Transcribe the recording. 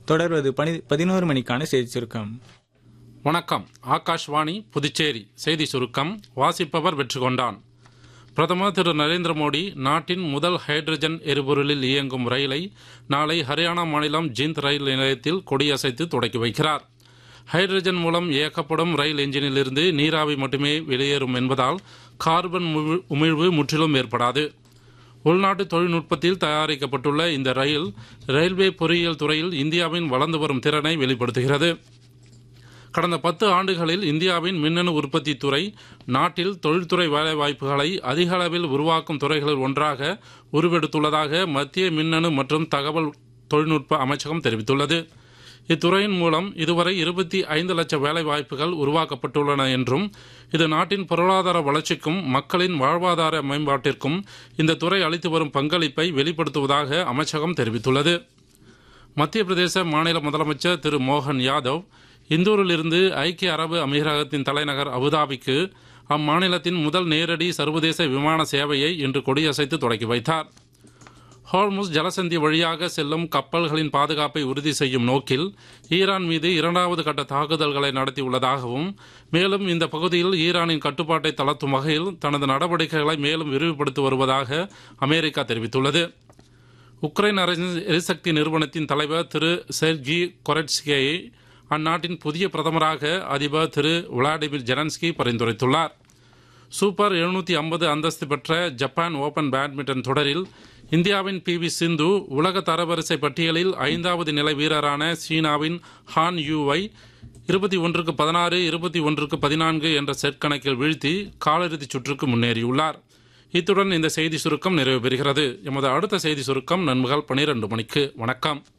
தொடர்வது பனி பதினோரு மணிக்கான செய்தி சுருக்கம் வணக்கம் ஆகாஷ்வாணி புதுச்சேரி செய்தி சுருக்கம் வாசிப்பவர் வெற்றி கொண்டான் பிரதமர் திரு நரேந்திர மோடி நாட்டின் முதல் ஹைட்ரஜன் எரிபொருளில் இயங்கும் ரயிலை நாளை ஹரியானா மாநிலம் ஜிந்த் ரயில் நிலையத்தில் கொடியசைத்து தொடக்கி வைக்கிறார் ஹைட்ரஜன் மூலம் இயக்கப்படும் ரயில் என்ஜினிலிருந்து நீராவி மட்டுமே வெளியேறும் என்பதால் கார்பன் உமிழ்- உமிழ்வு முற்றிலும் ஏற்படாது உள்நாட்டு தொழில்நுட்பத்தில் தயாரிக்கப்பட்டுள்ள இந்த ரயில் ரயில்வே பொறியியல் துறையில் இந்தியாவின் வளர்ந்து வரும் திறனை வெளிப்படுத்துகிறது கடந்த பத்து ஆண்டுகளில் இந்தியாவின் மின்னணு உற்பத்தி துறை நாட்டில் தொழில்துறை வேலைவாய்ப்புகளை அதிக அளவில் உருவாக்கும் துறைகளில் ஒன்றாக உருவெடுத்துள்ளதாக மத்திய மின்னணு மற்றும் தகவல் தொழில்நுட்ப அமைச்சகம் தெரிவித்துள்ளது இத்துறையின் மூலம் இதுவரை இருபத்தி ஐந்து லட்சம் வேலைவாய்ப்புகள் உருவாக்கப்பட்டுள்ளன என்றும் இது நாட்டின் பொருளாதார வளர்ச்சிக்கும் மக்களின் வாழ்வாதார மேம்பாட்டிற்கும் இந்த துறை அளித்து வரும் பங்களிப்பை வெளிப்படுத்துவதாக அமைச்சகம் தெரிவித்துள்ளது மத்திய பிரதேச மாநில முதலமைச்சர் திரு மோகன் யாதவ் இந்தூரிலிருந்து ஐக்கிய அரபு அமீரகத்தின் தலைநகர் அபுதாபிக்கு அம்மாநிலத்தின் முதல் நேரடி சர்வதேச விமான சேவையை இன்று கொடியசைத்து தொடக்கி வைத்தார் ஹோர்முஸ் ஜலசந்தி வழியாக செல்லும் கப்பல்களின் பாதுகாப்பை உறுதி செய்யும் நோக்கில் ஈரான் மீது இரண்டாவது கட்ட தாக்குதல்களை நடத்தியுள்ளதாகவும் மேலும் இந்த பகுதியில் ஈரானின் கட்டுப்பாட்டை தளர்த்தும் வகையில் தனது நடவடிக்கைகளை மேலும் விரிவுபடுத்தி வருவதாக அமெரிக்கா தெரிவித்துள்ளது உக்ரைன் அரசின் எரிசக்தி நிறுவனத்தின் தலைவர் திரு செர்ஜி கொரெட்ஸ்கியை அந்நாட்டின் புதிய பிரதமராக அதிபர் திரு விளாடிமிர் ஜெலன்ஸ்கி பரிந்துரைத்துள்ளார் சூப்பர் எழுநூற்றி ஐம்பது அந்தஸ்து பெற்ற ஜப்பான் ஓபன் பேட்மிண்டன் தொடரில் இந்தியாவின் பி வி சிந்து உலக தரவரிசை பட்டியலில் ஐந்தாவது நிலை வீரரான சீனாவின் ஹான் யூவை இருபத்தி ஒன்றுக்கு பதினாறு இருபத்தி ஒன்றுக்கு பதினான்கு என்ற செட் கணக்கில் வீழ்த்தி காலிறுதிச் சுற்றுக்கு முன்னேறியுள்ளார் இத்துடன் இந்த செய்தி சுருக்கம் நிறைவு பெறுகிறது எமது அடுத்த செய்தி சுருக்கம் நண்பகல் பனிரெண்டு மணிக்கு வணக்கம்